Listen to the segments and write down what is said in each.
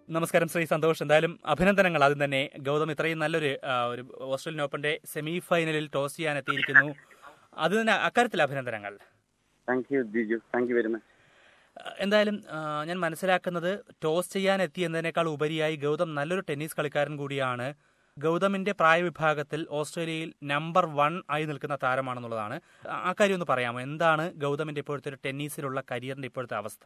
നമസ്കാരം ശ്രീ സന്തോഷ് എന്തായാലും അഭിനന്ദനങ്ങൾ ആദ്യം തന്നെ ഗൗതം ഇത്രയും നല്ലൊരു ആ, ഒരു ഓസ്ട്രേലിയൻ ഓപ്പന്റെ സെമി ഫൈനലിൽ ടോസ് ചെയ്യാൻ എത്തിയിരിക്കുന്നു അത് തന്നെ അക്കാര്യത്തിൽ അഭിനന്ദനങ്ങൾ thank you Jiju thank you very much ആ, എന്തായാലും ആ, ഞാൻ മനസ്സിലാക്കുന്നത് ടോസ് ചെയ്യാൻ എത്തി എന്നതിനേക്കാൾ ഉപരിയായി ഗൗതം നല്ലൊരു ടെന്നീസ് കളിക്കാരൻ കൂടിയാണ് ഗൗതമിന്റെ പ്രായവിഭാഗത്തിൽ ഓസ്ട്രേലിയയിൽ നമ്പർ വൺ ആയി നിൽക്കുന്ന താരമാണെന്നുള്ളതാണ് ആ- ആ കാര്യം ഒന്ന് പറയാമോ എന്താണ് ഗൗതമിന്റെ ഇപ്പോഴത്തെ ഒരു ടെന്നീസിലുള്ള കരിയറിന്റെ ഇപ്പോഴത്തെ അവസ്ഥ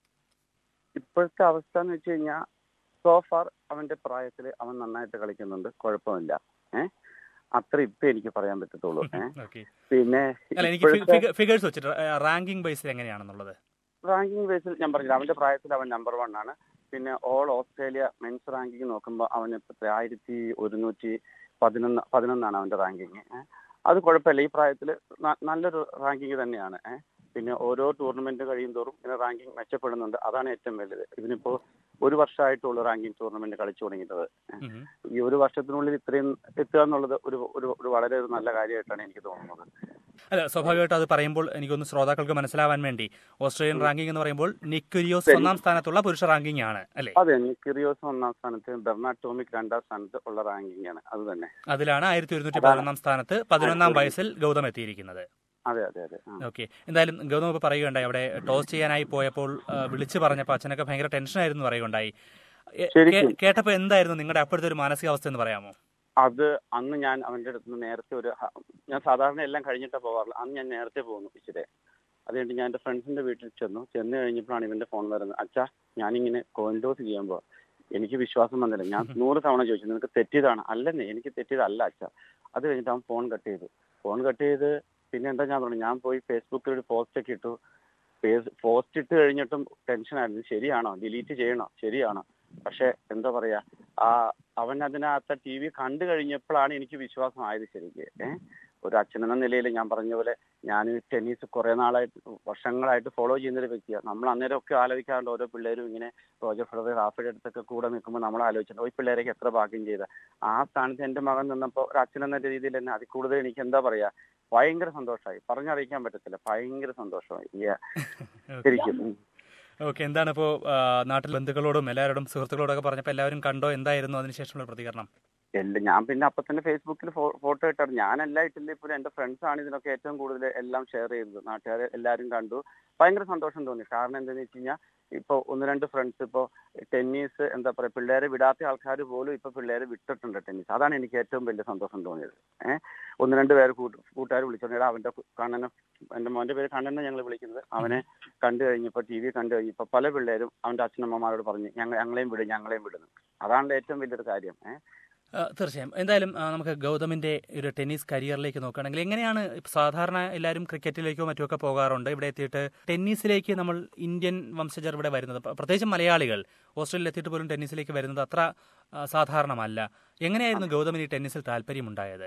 ഇപ്പോഴത്തെ അവസ്ഥ എന്ന് വെച്ച് കഴിഞ്ഞാൽ സോഫാർ അവന്റെ പ്രായത്തിൽ അവൻ നന്നായിട്ട് കളിക്കുന്നുണ്ട് കുഴപ്പമില്ല ഏഹ് അത്ര ഇപ്പൊ എനിക്ക് പറയാൻ പറ്റത്തുള്ളൂ ഏഹ് ഓക്കെ പിന്നെ അല്ല എനിക്ക് ഇപ്പോഴത്തെ ഫിഗേഴ്സ് വെച്ചിട്ട് റാങ്കിംഗ് ബേസിൽ എങ്ങനെയാണെന്നുള്ളത് റാങ്കിങ് ബേസിൽ ഞാൻ പറഞ്ഞില്ല അവന്റെ പ്രായത്തിൽ അവൻ നമ്പർ വൺ ആണ് പിന്നെ ഓൾ ഓസ്ട്രേലിയ മെൻസ് റാങ്കിങ് നോക്കുമ്പോൾ അവന് ഇപ്പത്തെ ആയിരത്തി ഒരുന്നൂറ്റി പതിനൊന്ന് പതിനൊന്നാണ് അവന്റെ റാങ്കിങ് അത് കുഴപ്പമില്ല ഈ പ്രായത്തിൽ നല്ലൊരു റാങ്കിങ് തന്നെയാണ് ഏഹ് പിന്നെ ഓരോ ടൂർണമെന്റ് കഴിയും തോറും ഇങ്ങനെ റാങ്കിങ് മെച്ചപ്പെടുന്നുണ്ട് അതാണ് ഏറ്റവും വലുത് ഇതിനിപ്പോ ഒരു വർഷമായിട്ടുള്ളൂ റാങ്കിങ് ടൂർണമെന്റ് കളിച്ചു തുടങ്ങിയത് ഉം. ഈ ഒരു വർഷത്തിനുള്ളിൽ ഇത്രയും എത്തുക എന്നുള്ളത് ഒരു ഒരു ഒരു വളരെ ഒരു നല്ല കാര്യമായിട്ടാണ് എനിക്ക് തോന്നുന്നത് അല്ല സ്വാഭാവികമായിട്ടും അത് പറയുമ്പോൾ എനിക്കൊന്ന് ശ്രോതാക്കൾക്ക് മനസ്സിലാവാൻ വേണ്ടി ഓസ്ട്രേലിയൻ റാങ്കിംഗ് എന്ന് പറയുമ്പോൾ നിക്കുരിയോസ് ഒന്നാം സ്ഥാനത്തുള്ള പുരുഷ റാങ്കിംഗ് ആണ് അല്ലേ അതെ കിറിയോസ് ഒന്നാം സ്ഥാനത്ത് ബെർണാഡ് ടോമിക് രണ്ടാം സ്ഥാനത്ത് ഉള്ള റാങ്കിങ് ആണ് അത് തന്നെ അതിലാണ് ആയിരത്തി ഒരുന്നൂറ്റി പതിനൊന്നാം സ്ഥാനത്ത് പതിനൊന്നാം വയസ്സിൽ ഗൗതം എത്തിയിരിക്കുന്നത് അതെ അതെ അതെ ആ. ഓക്കെ എന്തായാലും ഗൗതം ഇപ്പോൾ പറയുകയുണ്ടായി അവിടെ ടോസ് ചെയ്യാനായി പോയപ്പോൾ ആ, വിളിച്ചു പറഞ്ഞപ്പോൾ അച്ഛനൊക്കെ ഭയങ്കര ടെൻഷനായിരുന്നു പറയുകയുണ്ടായി എ- ശരിക്കും. കേ- കേട്ടപ്പോൾ എന്തായിരുന്നു നിങ്ങളുടെ അപ്പോഴത്തെ ഒരു മാനസികാവസ്ഥ എന്ന് പറയാമോ അത് അന്ന് ഞാൻ അവന്റെ അടുത്ത് നിന്ന് നേരത്തെ ഒരു ഹ- ഞാൻ സാധാരണ എല്ലാം കഴിഞ്ഞിട്ടാ പോകാറുള്ളത് അന്ന് ഞാൻ നേരത്തെ പോകുന്നു ഇച്ചിരി അത് കഴിഞ്ഞിട്ട് ഞാൻ എന്റെ ഫ്രണ്ട്സിന്റെ വീട്ടിൽ ചെന്നു ചെന്ന് കഴിഞ്ഞപ്പോഴാണ് ഇവന്റെ ഫോൺ വരുന്നത് അച്ഛാ ഞാനിങ്ങനെ കോയിൻഡോസ് ചെയ്യുമ്പോൾ എനിക്ക് വിശ്വാസം വന്നില്ല ഞാൻ നൂറ് തവണ ചോദിച്ചു നിനക്ക് തെറ്റിയതാണ് അല്ലെന്നേ എനിക്ക് തെറ്റിയതല്ല അച്ഛാ അത് കഴിഞ്ഞിട്ട് അവൻ ഫോൺ കട്ട് ചെയ്തു ഫോൺ കട്ട് ചെയ്ത് പിന്നെ എന്താ ഞാൻ പറഞ്ഞു ഞാൻ പോയി ഫേസ്ബുക്കിൽ ഒരു പോസ്റ്റ് ഒക്കെ ഇട്ടു പോസ്റ്റ് ഇട്ട് കഴിഞ്ഞിട്ടും ടെൻഷനായിരുന്നു ശരിയാണോ ഡിലീറ്റ് ചെയ്യണോ ശരിയാണോ പക്ഷെ എന്താ പറയാ ആ അവൻ അതിനകത്ത് ടി വി കണ്ടു കഴിഞ്ഞപ്പോഴാണ് എനിക്ക് വിശ്വാസമായത് ശരിക്ക് ഏഹ് ഒരു അച്ഛനെന്ന നിലയിൽ ഞാൻ പറഞ്ഞ പോലെ ഞാൻ ടെന്നീസ് കുറെ നാളായിട്ട് വർഷങ്ങളായിട്ട് ഫോളോ ചെയ്യുന്ന ഒരു വ്യക്തിയാണ് നമ്മൾ അന്നേരം ഒക്കെ ആലോചിക്കാറുണ്ട് ഓരോ പിള്ളേരും ഇങ്ങനെ റോജർ ഫെഡറർ റാഫയുടെ അടുത്തൊക്കെ കൂടെ നിൽക്കുമ്പോൾ നമ്മൾ ആലോചിച്ചിട്ടുണ്ട് ഈ പിള്ളേരൊക്കെ എത്ര ഭാഗ്യം ചെയ്ത ആ സ്ഥാനത്ത് എന്റെ മകൻ നിന്നപ്പോൾ ഒരു അച്ഛൻ എന്ന രീതിയിൽ തന്നെ അതിൽ കൂടുതൽ എനിക്ക് എന്താ പറയാ ഭയങ്കര സന്തോഷമായി പറഞ്ഞറിയിക്കാൻ പറ്റത്തില്ല ഭയങ്കര സന്തോഷമായി Yeah. ശരിക്കും ഉം. ഓക്കെ എന്താണ് ഇപ്പോൾ നാട്ടിൽ ബന്ധുക്കളോടും എല്ലാവരോടും സുഹൃത്തുക്കളോടൊക്കെ പറഞ്ഞപ്പോൾ എല്ലാവരും കണ്ടോ എന്തായിരുന്നു അതിനുശേഷമുള്ള പ്രതികരണം എല്ലാം ഞാൻ പിന്നെ അപ്പൊ തന്നെ ഫേസ്ബുക്കിൽ ഫോട്ടോ ഇട്ടാണ് ഞാനല്ല ഇട്ടില്ല ഇപ്പോൾ എന്റെ ഫ്രണ്ട്സ് ആണ് ഇതിനൊക്കെ ഏറ്റവും കൂടുതൽ എല്ലാം ഷെയർ ചെയ്തത് നാട്ടുകാർ എല്ലാവരും കണ്ടു ഭയങ്കര സന്തോഷം തോന്നി കാരണം എന്താണെന്ന് വെച്ച് കഴിഞ്ഞാൽ ഇപ്പൊ ഒന്ന് രണ്ട് ഫ്രണ്ട്സ് ഇപ്പോ ടെന്നീസ് എന്താ പറയാ പിള്ളേരെ വിടാത്ത ആൾക്കാർ പോലും ഇപ്പൊ പിള്ളേരെ വിട്ടിട്ടുണ്ട് ടെന്നീസ് അതാണ് എനിക്ക് ഏറ്റവും വലിയ സന്തോഷം തോന്നിയത് ഏഹ് ഒന്ന് രണ്ട് പേര് കൂട്ടുകാർ വിളിച്ചോണ്ട് എടാ അവന്റെ കണ്ണനെ എന്റെ മോന്റെ പേര് കണ്ണനെ ഞങ്ങൾ വിളിക്കുന്നത് അവനെ കണ്ടു കഴിഞ്ഞപ്പോ ടി വി കണ്ടു കഴിഞ്ഞപ്പോ പല പിള്ളേരും അവന്റെ അച്ഛനമ്മമാരോട് പറഞ്ഞു ഞങ്ങൾ ഞങ്ങളെയും വിടും ഞങ്ങളെയും വിടുന്നു അതാണല്ലോ ഏറ്റവും വലിയൊരു കാര്യം ഏഹ് ആ, തീർച്ചയായും എന്തായാലും ആ, നമുക്ക് ഗൗതമിന്റെ ഒരു ടെന്നീസ് കരിയറിലേക്ക് നോക്കുകയാണെങ്കിൽ എങ്ങനെയാണ് ഇപ്പ സാധാരണ എല്ലാവരും ക്രിക്കറ്റിലേക്കോ മറ്റുമൊക്കെ പോകാറുണ്ട് ഇവിടെ എത്തിയിട്ട് ടെന്നീസിലേക്ക് നമ്മൾ ഇന്ത്യൻ വംശജർ ഇവിടെ വരുന്നത് പ്ര- പ്രത്യേകിച്ചും മലയാളികൾ ഓസ്ട്രേലിയയിൽ എത്തിയിട്ട് പോലും ടെന്നീസിലേക്ക് വരുന്നത് അത്ര ആ, സാധാരണമല്ല എങ്ങനെയായിരുന്നു ഗൗതമിന് ഈ ടെന്നീസിൽ താല്പര്യമുണ്ടായത്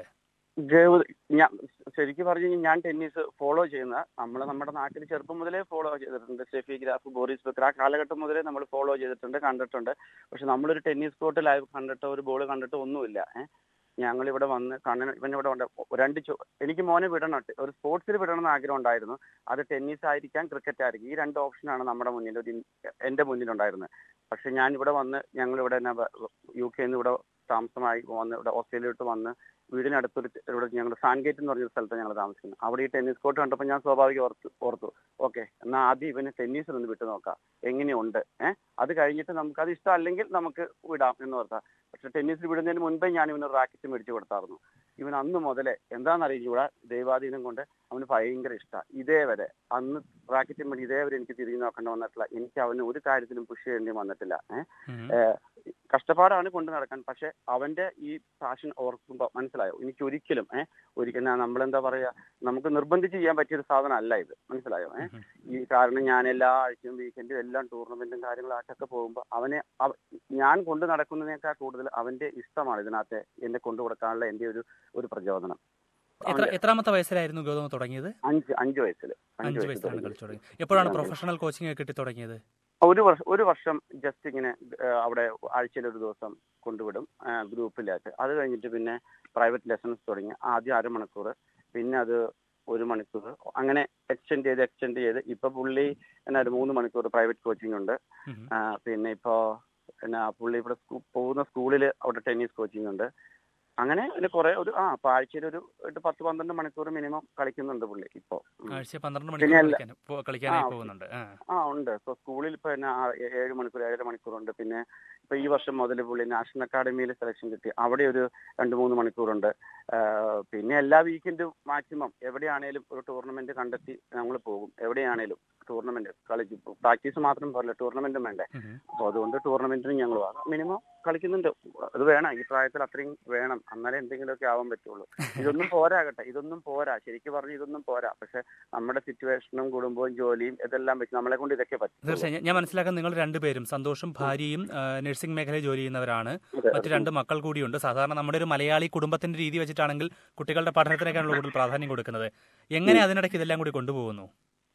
ഗൗ- ഞാൻ ശരിക്കും പറഞ്ഞു കഴിഞ്ഞാൽ ഞാൻ ടെന്നീസ് ഫോളോ ചെയ്യുന്ന നമ്മൾ നമ്മുടെ നാട്ടിൽ ചെറുപ്പം മുതലേ ഫോളോ ചെയ്തിട്ടുണ്ട് സ്റ്റെഫി ഗ്രാഫ് ബോറിസ് ബക്കർ ആ കാലഘട്ടം മുതലേ നമ്മൾ ഫോളോ ചെയ്തിട്ടുണ്ട് കണ്ടിട്ടുണ്ട് പക്ഷെ നമ്മളൊരു ടെന്നീസ് കോർട്ട് ലൈവ് കണ്ടിട്ടോ ഒരു ബോൾ കണ്ടിട്ടോ ഒന്നുമില്ല ഏഹ് ഞങ്ങൾ ഇവിടെ വന്ന് കണ്ണൻ ഇവൻ ഇവിടെ ഉണ്ട് രണ്ട് ചോ- എനിക്ക് മോനെ വിടണം ഒരു സ്പോർട്സിൽ വിടണം എന്ന് ആഗ്രഹം ഉണ്ടായിരുന്നു അത് ടെന്നീസ് ആയിരിക്കാം ക്രിക്കറ്റ് ആയിരിക്കും ഈ രണ്ട് ഓപ്ഷനാണ് നമ്മുടെ മുന്നിൽ ഒരു ഇൻ- എന്റെ മുന്നിലുണ്ടായിരുന്നത് പക്ഷെ ഞാൻ ഇവിടെ വന്ന് ഞങ്ങൾ ഇവിടെ യു കെയിൽ നിന്ന് ഇവിടെ താമസമായി വന്ന് ഇവിടെ ഓസ്ട്രേലിയയിലോട്ട് വന്ന് വീടിനടുത്തൊരു ഇവിടെ ഞങ്ങൾ സാൻഗേറ്റ് എന്ന് പറഞ്ഞൊരു സ്ഥലത്താണ് ഞങ്ങൾ താമസിക്കുന്നത് അവിടെ ഈ ടെന്നീസ് കോർട്ട് കണ്ടപ്പോൾ ഞാൻ സ്വാഭാവികം ഓർത്തു ഓർത്തു ഓക്കെ എന്നാൽ ആദ്യം ഇവന് ടെന്നീസിൽ ഒന്ന് വിട്ടു നോക്കാം എങ്ങനെയുണ്ട് ഏഹ് അത് കഴിഞ്ഞിട്ട് നമുക്ക് അത് ഇഷ്ടമല്ലെങ്കിൽ നമുക്ക് വിടാം എന്ന് ഓർത്താ പക്ഷെ ടെന്നീസിൽ വിടുന്നതിന് മുൻപേ ഞാൻ ഇവന് റാക്കറ്റ് മേടിച്ചു കൊടുത്തായിരുന്നു ഇവൻ അന്ന് മുതലേ എന്താണെന്ന് അറിയില്ല ദൈവാധീനം കൊണ്ട് അവന് ഭയങ്കര ഇഷ്ടമാണ് ഇതേവരെ അന്ന് റാക്കറ്റ് മേടി ഇതേവരെ എനിക്ക് തിരിഞ്ഞു നോക്കേണ്ടി വന്നിട്ടില്ല എനിക്ക് അവന് ഒരു കാര്യത്തിലും പുഷ് ചെയ്യേണ്ടി വന്നിട്ടില്ല ഏഹ് ഉം. ഏഹ് കഷ്ടപ്പാടാണ് കൊണ്ടു നടക്കാൻ പക്ഷെ അവന്റെ ഈ പാഷൻ ഓർക്കുമ്പോ മനസ്സിലായോ എനിക്ക് ഒരിക്കലും ഏഹ് ഒരിക്കലും നമ്മളെന്താ പറയാ നമുക്ക് നിർബന്ധിച്ച് ചെയ്യാൻ പറ്റിയ ഒരു സാധനം അല്ല ഇത് മനസ്സിലായോ ഏഹ് ഉം. ഈ കാരണം ഞാൻ എല്ലാ ആഴ്ചയും വീക്കെൻഡും എല്ലാം ടൂർണമെന്റും കാര്യങ്ങളായിട്ടൊക്കെ പോകുമ്പോൾ അവനെ അവ- ഞാൻ കൊണ്ടു നടക്കുന്നതിനേക്കാൾ കൂടുതൽ അവന്റെ ഇഷ്ടമാണ് ഇതിനകത്ത് എന്നെ കൊണ്ടു കൊടുക്കാനുള്ള എന്റെ ഒരു ഒരു പ്രചോദനം എത്ര എത്രാമത്തെ വയസ്സിലായിരുന്നു ഗൗതം തുടങ്ങിയത് അഞ്ച് അഞ്ച് വയസ്സിൽ അഞ്ച് വയസ്സിലാണ് കളിച്ചു തുടങ്ങിയത് എപ്പോഴാണ് പ്രൊഫഷണൽ കോച്ചിങ് കിട്ടി തുടങ്ങിയത് ഒരു വർഷം ഒരു വർഷം ജസ്റ്റ് ഇങ്ങനെ ആ, അവിടെ ആഴ്ചയിൽ ഒരു ദിവസം കൊണ്ടുവിടും ആ, ഗ്രൂപ്പിലായിട്ട് അത് കഴിഞ്ഞിട്ട് പിന്നെ പ്രൈവറ്റ് ലെസൺസ് തുടങ്ങി ആദ്യം അരമണിക്കൂർ പിന്നെ അത് ഒരു മണിക്കൂർ അങ്ങനെ എക്സ്റ്റെൻഡ് ചെയ്ത് എക്സ്റ്റെൻഡ് ചെയ്ത് ഇപ്പൊ പുള്ളി എന്നാ മൂന്ന് മണിക്കൂർ പ്രൈവറ്റ് കോച്ചിങ് ഉണ്ട് ഉം. ആ, പിന്നെ ഇപ്പോ പിന്നെ പുള്ളി ഇവിടെ സ്കൂ പോകുന്ന സ്കൂളിൽ അവിടെ ടെന്നീസ് കോച്ചിങ് ഉണ്ട് അങ്ങനെ പിന്നെ കുറെ ഒരു ആ ഇപ്പൊ ആഴ്ചയിൽ ഒരു എട്ട് പത്ത് പന്ത്രണ്ട് മണിക്കൂർ മിനിമം കളിക്കുന്നുണ്ട് പുള്ളി ഇപ്പോ ഉം. ആഴ്ച പന്ത്രണ്ട് പിന്നെ മണിക്കൂർ അല്ല- കളിക്കാൻ പോ- കളിക്കാനായി ആ, പോകുന്നുണ്ട് ആ ആ ഉണ്ട് ഇപ്പൊ സ്കൂളിൽ ഇപ്പൊ പിന്നെ ആ ഏ- ഏഴ് മണിക്കൂർ ഏഴര മണിക്കൂറുണ്ട് പിന്നെ ഇപ്പൊ ഈ വർഷം മുതൽ പുള്ളി നാഷണൽ അക്കാഡമിയിൽ സെലക്ഷൻ കിട്ടി അവിടെ ഒരു രണ്ട് മൂന്ന് മണിക്കൂറുണ്ട് ആ, പിന്നെ എല്ലാ വീക്കെൻഡും മാക്സിമം എവിടെയാണേലും ഒരു ടൂർണമെന്റ് കണ്ടെത്തി നമ്മൾ പോകും എവിടെയാണേലും ടൂർണമെന്റ് കളിച്ച് പ്രാക്ടീസ് മാത്രം പോരല്ല ടൂർണമെന്റും വേണ്ടേ ഉം. അപ്പോൾ അതുകൊണ്ട് ടൂർണമെന്റിന് ഞങ്ങൾ മിനിമം കളിക്കുന്നുണ്ട് അത് വേണം ഈ പ്രായത്തിൽ അത്രയും വേണം അന്നേരം എന്തെങ്കിലുമൊക്കെ ആവാൻ പറ്റുള്ളൂ ഇതൊന്നും പോരാ കേട്ടെ ഇതൊന്നും പോരാ ശരിക്കും പറഞ്ഞ് ഇതൊന്നും പോരാ പക്ഷെ നമ്മുടെ സിറ്റുവേഷനും കുടുംബവും ജോലിയും ഇതെല്ലാം വെച്ച് നമ്മളെ കൊണ്ട് ഇതൊക്കെ പറ്റും തീർച്ചയായും ഞാൻ- ഞാൻ മനസ്സിലാക്കാൻ നിങ്ങൾ രണ്ടുപേരും സന്തോഷും ഭാര്യയും ആ, നഴ്സിംഗ് മേഖലയിൽ ജോലി ചെയ്യുന്നവരാണ് മറ്റു രണ്ട് മക്കൾ കൂടിയുണ്ട് സാധാരണ നമ്മുടെ ഒരു മലയാളി കുടുംബത്തിന്റെ രീതി വെച്ചിട്ടാണെങ്കിൽ കുട്ടികളുടെ പഠനത്തിനേക്കാണല്ലോ കൂടുതൽ പ്രാധാന്യം കൊടുക്കുന്നത് എങ്ങനെ അതിനിടയ്ക്ക് ഇതെല്ലാം കൂടി കൊണ്ടുപോകുന്നു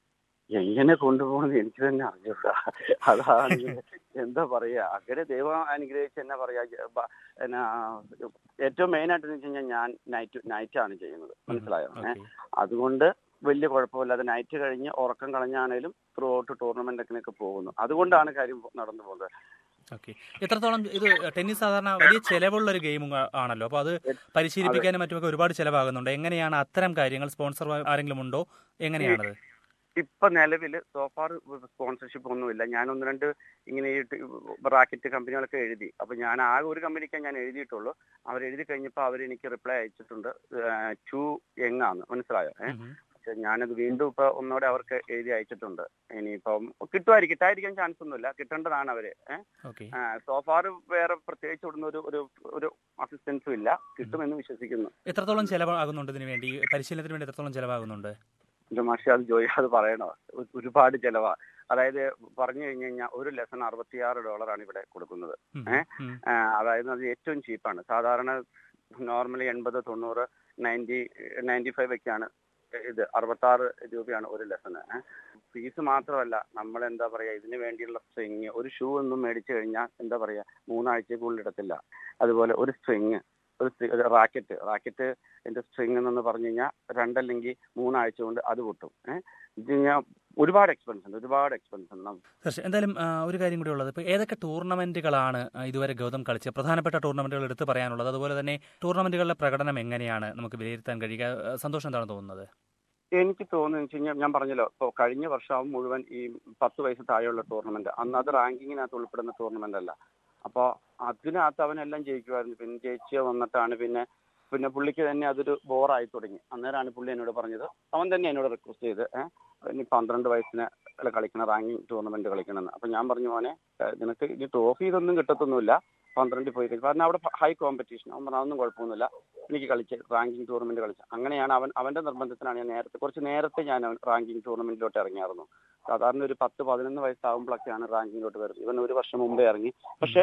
എങ്ങനെ കൊണ്ടുപോകണമെന്ന് എനിക്ക് തന്നെ അറിഞ്ഞൂടാ അതാണ് എന്താ പറയാ അങ്ങനെ ദൈവം അനുഗ്രഹിച്ച് എന്നാ പറയാ ജ- ബ- എന്നാ ഏറ്റവും മെയിൻ ആയിട്ട് വെച്ച് കഴിഞ്ഞാൽ ഞാൻ നൈറ്റ് നൈറ്റ് ആണ് ചെയ്യുന്നത് മനസ്സിലായോ ഏ? ഓക്കെ അതുകൊണ്ട് വലിയ കുഴപ്പമില്ലാതെ നൈറ്റ് കഴിഞ്ഞ് ഉറക്കം കളഞ്ഞാണേലും ത്രൂ ഔട്ട് ടൂർണമെന്റൊക്കെ പോകുന്നു അതുകൊണ്ടാണ് കാര്യം നടന്നു പോകുന്നത് ഓക്കെ എത്രത്തോളം ഇത് ടെന്നീസ് സാധാരണ വലിയ ചെലവുള്ള ഒരു ഗെയിം ആണല്ലോ അപ്പോൾ അത് പരിശീലിപ്പിക്കാനും മറ്റുമൊക്കെ ഒരുപാട് ചെലവാകുന്നുണ്ട് എങ്ങനെയാണ് അത്തരം കാര്യങ്ങൾ സ്പോൺസർ ആരെങ്കിലും ഉണ്ടോ എങ്ങനെയാണത് ഇപ്പൊ നിലവിൽ സോഫാർ സ്പോൺസർഷിപ്പ് ഒന്നുമില്ല ഞാൻ ഒന്ന് രണ്ട് ഇങ്ങനെ ഈ റാക്കറ്റ് കമ്പനികളൊക്കെ എഴുതി അപ്പൊ ഞാൻ ആകെ ഒരു കമ്പനിക്കേ ഞാൻ എഴുതിയിട്ടുള്ളൂ അവർ എഴുതി കഴിഞ്ഞപ്പോൾ അവർ എനിക്ക് റിപ്ലൈ അയച്ചിട്ടുണ്ട് ടു യങ് ആണ് മനസ്സിലായോ ഏഹ് ഉം. പക്ഷെ ഞാനത് വീണ്ടും ഇപ്പൊ ഒന്നുകൂടെ അവർക്ക് എഴുതി അയച്ചിട്ടുണ്ട് ഇനിയിപ്പം കിട്ടുമായിരിക്കും കിട്ടാതിരിക്കാൻ ചാൻസ് ഒന്നുമില്ല കിട്ടേണ്ടതാണ് അവര് ഏഹ് ഓക്കെ സോഫാർ വേറെ പ്രത്യേകിച്ച് ഇവിടുന്ന് ഒരു ഒരു ഒരു അസിസ്റ്റൻസും ഇല്ല കിട്ടുമെന്ന് വിശ്വസിക്കുന്നു എത്രത്തോളം ചെലവാകുന്നുണ്ട് ഇതിനു വേണ്ടി ഈ പരിശീലനത്തിന് വേണ്ടി എത്രത്തോളം ചെലവാകുന്നുണ്ട് എന്റെ മാഷി അത് ജോയി അത് പറയണോ ഒ- ഒരുപാട് ചെലവാ അതായത് പറഞ്ഞു കഴിഞ്ഞു കഴിഞ്ഞാൽ ഒരു ലെസൺ അറുപത്തിയാറ് ഡോളറാണ് ഇവിടെ കൊടുക്കുന്നത് ഉം. ഏ? ഉം. ആ, അതായത് അത് ഏറ്റവും ചീപ്പാണ് സാധാരണ നോർമലി എൺപത് തൊണ്ണൂറ് നയൻറ്റി നയൻറ്റി ഫൈവ് ഒക്കെയാണ് ഇത് അറുപത്താറ് രൂപയാണ് ഒരു ലെസണ് ഫീസ് മാത്രമല്ല നമ്മൾ എന്താ പറയാ ഇതിന് വേണ്ടിയുള്ള സ്ട്രിങ് ഒരു ഷൂ ഒന്നും മേടിച്ചു കഴിഞ്ഞാൽ എന്താ പറയാ മൂന്നാഴ്ചക്കുള്ളിൽ ഇടത്തില്ല അതുപോലെ ഒരു സ്ട്രിങ് ഒരു stri- ഒരു റാക്കറ്റ് റാക്കറ്റ് എന്റെ സ്ട്രിങ് എന്ന് പറഞ്ഞു കഴിഞ്ഞാൽ രണ്ടല്ലെങ്കിൽ മൂന്നാഴ്ച കൊണ്ട് അത് പൊട്ടും ഏഹ് ഇത് കഴിഞ്ഞാൽ ഒരുപാട് എക്സ്പെൻസ് ഉണ്ട് ഒരുപാട് എക്സ്പെൻസ് ഉണ്ട് നം- തീർച്ചയായും എന്തായാലും ആ, ഒരു കാര്യം കൂടി ഉള്ളത് ഇപ്പോൾ ഏതൊക്കെ ടൂർണമെന്റുകളാണ് ആ, ഇതുവരെ ഗൗതം കളിച്ചത് പ്രധാനപ്പെട്ട ടൂർണമെന്റുകൾ എടുത്ത് പറയാനുള്ളത് അതുപോലെ തന്നെ ടൂർണമെന്റുകളുടെ പ്രകടനം എങ്ങനെയാണ് നമുക്ക് വിലയിരുത്താൻ കഴിയുക ആ, സന്തോഷം എന്താണ് തോന്നുന്നത് എനിക്ക് തോന്നുന്നു വെച്ച് കഴിഞ്ഞാൽ ഞാൻ പറഞ്ഞല്ലോ ഇപ്പോൾ കഴിഞ്ഞ വർഷം മുഴുവൻ ഈ പത്ത് വയസ്സ് താഴെയുള്ള ടൂർണമെന്റ് അന്ന് അത് റാങ്കിങ്ങിനകത്ത് ഉൾപ്പെടുന്ന ടൂർണമെന്റ് അല്ല അപ്പോൾ അതിനകത്ത് അവനെല്ലാം ജയിക്കുമായിരുന്നു പിന്നെ ജയിച്ച് വന്നിട്ടാണ് പിന്നെ പിന്നെ പുള്ളിക്ക് തന്നെ അതൊരു ബോറായി തുടങ്ങി അന്നേരമാണ് പുള്ളി എന്നോട് പറഞ്ഞത് അവൻ തന്നെ എന്നോട് റിക്വസ്റ്റ് ചെയ്ത് ഏഹ് ഇനി പന്ത്രണ്ട് വയസ്സിന് കളിക്കണം റാങ്കിങ് ടൂർണമെന്റ് കളിക്കണമെന്ന് അപ്പൊ ഞാൻ പറഞ്ഞു മോനെ ഏഹ് നിനക്ക് ഇനി ട്രോഫി ഇതൊന്നും കിട്ടത്തൊന്നുമില്ല പന്ത്രണ്ടിൽ പോയി കളി കാരണം അവിടെ ഹൈ കോമ്പറ്റീഷൻ അവൻ പറഞ്ഞു അതൊന്നും കുഴപ്പമൊന്നുമില്ല എനിക്ക് കളിച്ച് റാങ്കിങ് ടൂർണമെന്റ് കളിച്ച് അങ്ങനെയാണ് അവൻ അവന്റെ നിർബന്ധത്തിനാണ് ഞാൻ നേരത്തെ കുറച്ച് നേരത്തെ ഞാൻ അവൻ റാങ്കിങ് ടൂർണമെന്റിലോട്ട് ഇറങ്ങിയായിരുന്നു സാധാരണ ഒരു പത്ത് പതിനൊന്ന് വയസ്സാകുമ്പോഴൊക്കെയാണ് റാങ്കിങ്ങിലോട്ട് വരുന്നത് ഇവൻ ഒരു വർഷം മുമ്പേ ഇറങ്ങി പക്ഷെ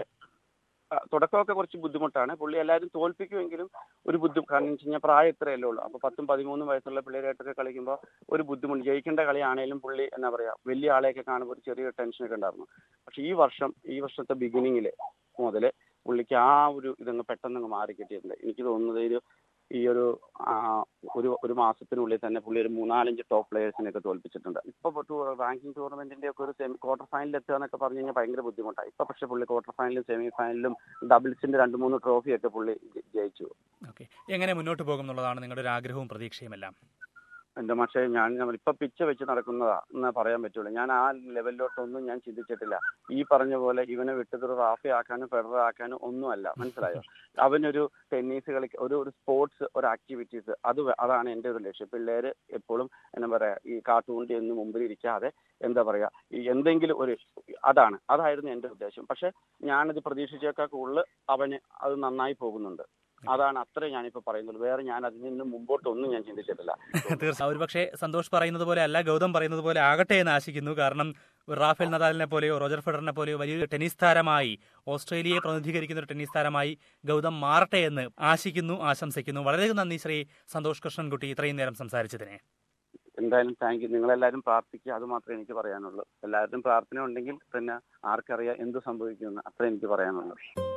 ആ, തുടക്കമൊക്കെ കുറച്ച് ബുദ്ധിമുട്ടാണ് പുള്ളി എല്ലാവരും തോൽപ്പിക്കുമെങ്കിലും ഒരു ബുദ്ധിമുട്ട് കാരണം വെച്ച് കഴിഞ്ഞാൽ പ്രായം ഇത്രയല്ലേ ഉള്ളൂ അപ്പൊ പത്തും പതിമൂന്നും വയസ്സുള്ള പിള്ളേരായിട്ടൊക്കെ കളിക്കുമ്പോൾ ഒരു ബുദ്ധിമുട്ട് ജയിക്കേണ്ട കളിയാണേലും പുള്ളി എന്താ പറയാ വലിയ ആളെയൊക്കെ കാണുമ്പോൾ ഒരു ചെറിയ ടെൻഷനൊക്കെ ഉണ്ടായിരുന്നു പക്ഷെ ഈ വർഷം ഈ വർഷത്തെ ബിഗിനിങ്ങിൽ മുതൽ പുള്ളിക്ക് ആ ഒരു ഇതങ്ങ് പെട്ടെന്ന് മാറി കിട്ടിയിട്ടുണ്ട് എനിക്ക് തോന്നുന്നത് ഒരു ഈ ഒരു ആ, ഒരു ഒരു മാസത്തിനുള്ളിൽ തന്നെ പുള്ളി ഒരു മൂന്നാലഞ്ച് ടോപ്പ് പ്ലേയേഴ്സിനെയൊക്കെ തോൽപ്പിച്ചിട്ടുണ്ട് ഇപ്പൊ റാങ്കിങ് ടൂർണമെന്റിന്റെ ഒക്കെ ഒരു സെമി ക്വാർട്ടർ ഫൈനലിൽ എത്തുക എന്നൊക്കെ പറഞ്ഞു കഴിഞ്ഞാൽ ഭയങ്കര ബുദ്ധിമുട്ടാണ് ഇപ്പൊ പക്ഷെ പുള്ളി ക്വാർട്ടർ ഫൈനലും സെമി ഫൈനലും ഡബിൾസിന്റെ രണ്ട് മൂന്ന് ട്രോഫിയൊക്കെ പുള്ളി ജ- ജയിച്ചു ഓക്കെ എങ്ങനെ മുന്നോട്ട് പോകും എന്നുള്ളതാണ് നിങ്ങളുടെ ഒരു ആഗ്രഹവും പ്രതീക്ഷയും എല്ലാം എന്റെ പക്ഷേ ഞാൻ ഞാൻ ഇപ്പൊ പിച്ച വെച്ച് നടക്കുന്നതാ എന്നാ പറയാൻ പറ്റുള്ളൂ ഞാൻ ആ ലെവലിലോട്ടൊന്നും ഞാൻ ചിന്തിച്ചിട്ടില്ല ഈ പറഞ്ഞ പോലെ ഇവനെ വിട്ടതൊരു റാഫി ആക്കാനും ഫെഡറർ ആക്കാനും ഒന്നുമല്ല മനസ്സിലായോ അവനൊരു ടെന്നീസ് കളി ഒരു ഒരു സ്പോർട്സ് ഒരു ആക്ടിവിറ്റീസ് അത് വേ- അതാണ് എന്റെ ഒരു ലക്ഷ്യം പിള്ളേര് എപ്പോഴും എന്താ പറയാ ഈ കാട്ടുകൊണ്ടി എന്ന് മുമ്പിൽ ഇരിക്കാതെ എന്താ പറയാ ഈ എന്തെങ്കിലും ഒരു അതാണ് അതായിരുന്നു എന്റെ ഉദ്ദേശം പക്ഷെ ഞാനത് പ്രതീക്ഷിച്ചേക്കാൾ കൂടുതൽ അവന് അത് നന്നായി പോകുന്നുണ്ട് അതാണ് അത്രേ ഞാനിപ്പോ പറയുന്നുള്ളൂ വേറെ ഞാൻ അതിൽ നിന്ന് മുമ്പോട്ടൊന്നും ഞാൻ ചിന്തിച്ചിട്ടില്ല തീർച്ചയായും ഒരുപക്ഷെ സന്തോഷ് പറയുന്നത് പോലെ അല്ല ഗൗതം പറയുന്നത് പോലെ ആകട്ടെ എന്ന് ആശിക്കുന്നു കാരണം റാഫേൽ നദാലിനെ പോലെയോ റോജർ ഫെഡറിനെ പോലെയോ വലിയൊരു ടെന്നീസ് താരമായി ഓസ്ട്രേലിയയെ പ്രതിനിധീകരിക്കുന്ന ഒരു ടെന്നീസ് താരമായി ഗൗതം മാറട്ടെ എന്ന് ആശിക്കുന്നു ആശംസിക്കുന്നു വളരെ നന്ദി ശ്രീ സന്തോഷ് കൃഷ്ണൻകുട്ടി ഇത്രയും നേരം സംസാരിച്ചതിനെ എന്തായാലും താങ്ക് യു നിങ്ങളെല്ലാവരും പ്രാർത്ഥിക്കുക അത് മാത്രമേ എനിക്ക് പറയാനുള്ളൂ എല്ലാവരുടെയും പ്രാർത്ഥന ഉണ്ടെങ്കിൽ പിന്നെ ആർക്കറിയാം എന്ത് സംഭവിക്കുമെന്ന് അത്രേ എനിക്ക് പറയാനുള്ളൂ